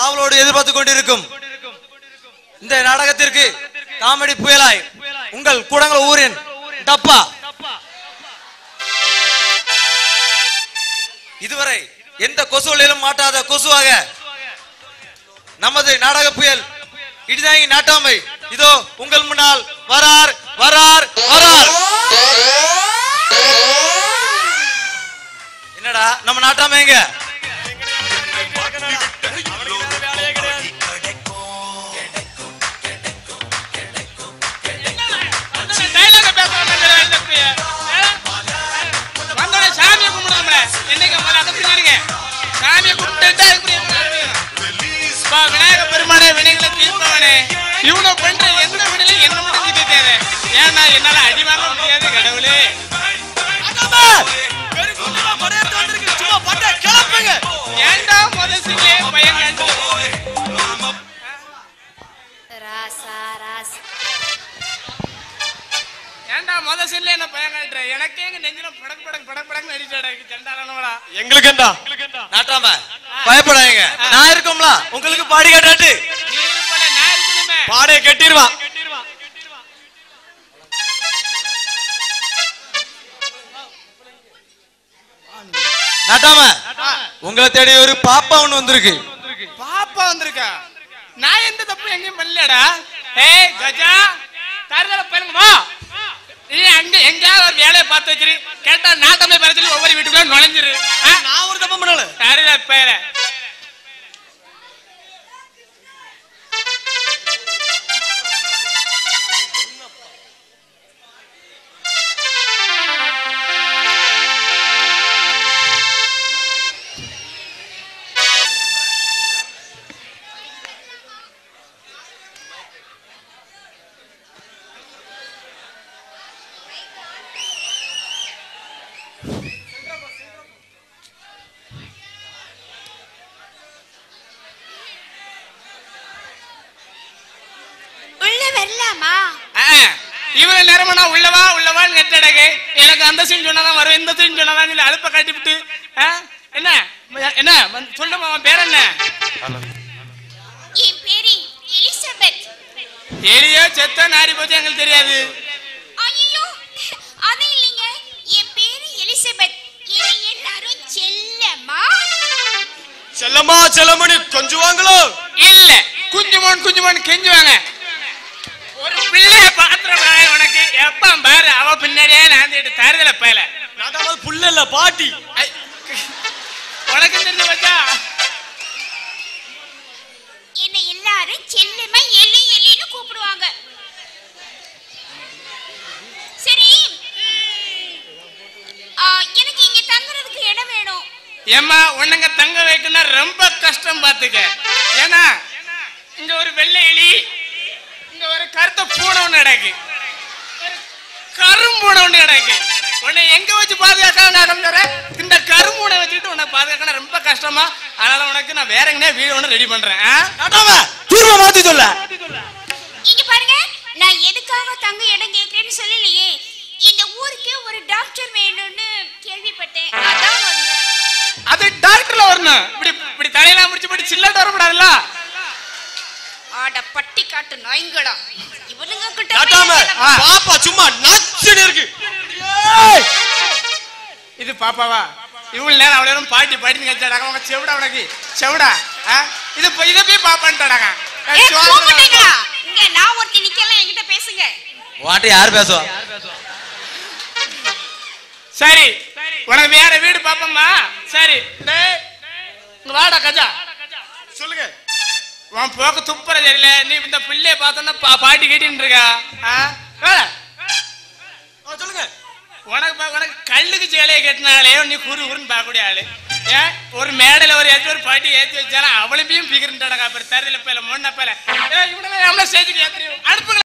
ஆவலோடு எதிர்பார்த்து கொண்டிருக்கும் இந்த நாடகத்திற்கு காமெடி புயலாய் உங்கள் கூடங்குளம் ஊரின் டப்பா இதுவரை எந்த கொசுவிலும் மாட்டாத கொசுவாக நமது நாடக புயல் இடிதாங்கி நாட்டாமை இதோ உங்கள் முன்னால் வரார் வரார் வரார் என்னடா நம்ம நாட்டாமை எங்க டைலாக பேசுறாங்க வந்தோட சாமியை கும்பிடுவோம்ல என்னைக்கு முதல்ல அதை புரிஞ்சுருங்க சாமியை கும்பிட்டு இப்படி பா விநாயக பெருமானே வினைகளை தீர்ப்பவனே இவனை பண்ற எந்த வினையிலும் என்ன மட்டும் தீர்த்து தேவை ஏன்னா என்னால அடி வாங்க முடியாது கடவுளே ஏன்டா முதல் சிங்களே பையன் கண்டு ராசா ராஸ் ஏன்டா முதல் சிங்களே என்ன பையன் காட்டுற எனக்கே எங்க நெஞ்சில படக் படக் படக் படக் நடிச்சாடா சண்டாளனவடா எங்களுக்கு என்ன நாட்டாம பயப்படாதீங்க நான் இருக்கோம்ல உங்களுக்கு பாடி காட்டாட்டு நீ இருப்பல நான் இருக்கணுமே பாடைய கட்டிடுவான் நாட்டாம உங்களை தேடி ஒரு பாப்பா ஒண்ணு வந்திருக்கு பாப்பா வந்திருக்கா நான் எந்த தப்பு எங்கேயும் பண்ணலடா ஏய் கஜா தருதல பாருங்க வா நீ அங்க எங்கேயாவது ஒரு வேலையை பார்த்து வச்சிரு கேட்டா நாட்டமே பெற சொல்லி ஒவ்வொரு வீட்டுக்குள்ள நுழைஞ்சிரு ஆ? நான் ஒரு தப்பு பண்ணல தருதல பேர உள்ள வரலாமா இவ்வளவு நேரமா நான் உள்ளவா உள்ளவான்னு கேட்டடகு எனக்கு அந்த சீன் சொன்னாதான் வரும் இந்த சீன் சொன்னாதான் இல்லை அழுப்ப காட்டிவிட்டு ஆ? என்ன என்ன வந்து சொல்லுமா உன் பேர் என்ன என் பேரு எலிசபெத் எலியோ செத்த நாரி போச்சு எங்களுக்கு தெரியாது ஐயோ அது இல்லைங்க என் பேரு எலிசபெத் என்னை எல்லாரும் செல்லம்மா செல்லம்மா செல்லமணி கொஞ்சுவாங்களோ இல்ல குஞ்சுமோன் குஞ்சுமோன் கெஞ்சுவாங்க ஒரு பிள்ளைய பாத்திரமா உனக்கு எப்ப பாரு அவ பின்னாடியே நாந்திட்டு தருதல பயல நாட்டாமல் புள்ள இல்ல பாட்டி ஐ, உனக்கு தெரிஞ்சு வச்சா என்னை எல்லாரும் செல்லம்மா எலி எலின்னு கூப்பிடுவாங்க சரி ம், ஆ, எனக்கு இங்க தங்குறதுக்கு இடம் வேணும் ஏம்மா உன்னங்க தங்க வைக்கணும்னா ரொம்ப கஷ்டம் பாத்துக்க ஏன்னா இங்க ஒரு வெள்ளை எலி இங்க ஒரு கருத்த பூனை ஒண்ணு கிடக்கு ஒரு கரும்பூனை ஒண்ணு கிடக்கு உன்னை எங்க வச்சு பாதுகாக்க நடந்துற இந்த கரும்பூனை வச்சுட்டு உன்னை பாதுகாக்கணும் ரொம்ப கஷ்டமா அதனால உனக்கு நான் வேற எங்கனே வீடு ஒண்ணு ரெடி பண்றேன் ஆ? நாட்டாம தீர்வை மாத்தி சொல்ல இங்க பாருங்க நான் எதுக்காக தங்க இடம் கேக்குறேன்னு சொல்லலையே இந்த ஊருக்கு ஒரு டாக்டர் வேணும்னு கேள்விப்பட்டேன் அதான் வந்தேன் அது டாக்டர்ல வரணும் இப்படி இப்படி தலையெல்லாம் முடிச்சு போட்டு சில்லட்டு வரக்கூடாதுல்ல ஆட பட்டி காட்டு நாய்ங்களா இவனுங்க கிட்ட நாட்டாம போய் இதெல்லாம் ஆ. பாப்பா சும்மா நச்சுன்னு இருக்கு இது பாப்பாவா இவ்வளவு நேரம் அவ்வளவு நேரம் பாட்டி பாட்டின்னு கழிச்சாடாங்க உங்க செவிடா உனக்கு செவிடா ஆ? இது போய் இதை போய் பாப்பான்ட்டாடாங்க ஏய், கூப்பிட்டீங்களா? இங்க நான் ஒருத்தி நிக்கலாம் என்கிட்ட பேசுங்க வாட்டி யார் பேசுவா சரி உனக்கு வேற வீடு பாப்பம்மா சரி டேய், இங்க வாடா கஜா சொல்லுங்க உன் போக்கு துப்புற தெரியல நீ இந்த பிள்ளைய பார்த்தோன்னா பா- பாட்டி கேட்டின்னு இருக்கா ஆ? வாடா. ஆ, சொல்லுங்க உனக்கு பா- உனக்கு கல்லுக்கு சேலையை கட்டினாலே நீ குறு குறுன்னு பார்க்கக்கூடிய ஆளு ஏன் ஒரு மேடையில ஒரு ஏற்றி ஒரு பாட்டி ஏற்றி வச்சாலும் அவளையும் பிகர்ன்ட்டாடா அப்புறம் தரையில பேல மொன்ன பேல இவனை நம்மள ஸ்டேஜுக்கு ஏற்றி அனுப்புங்க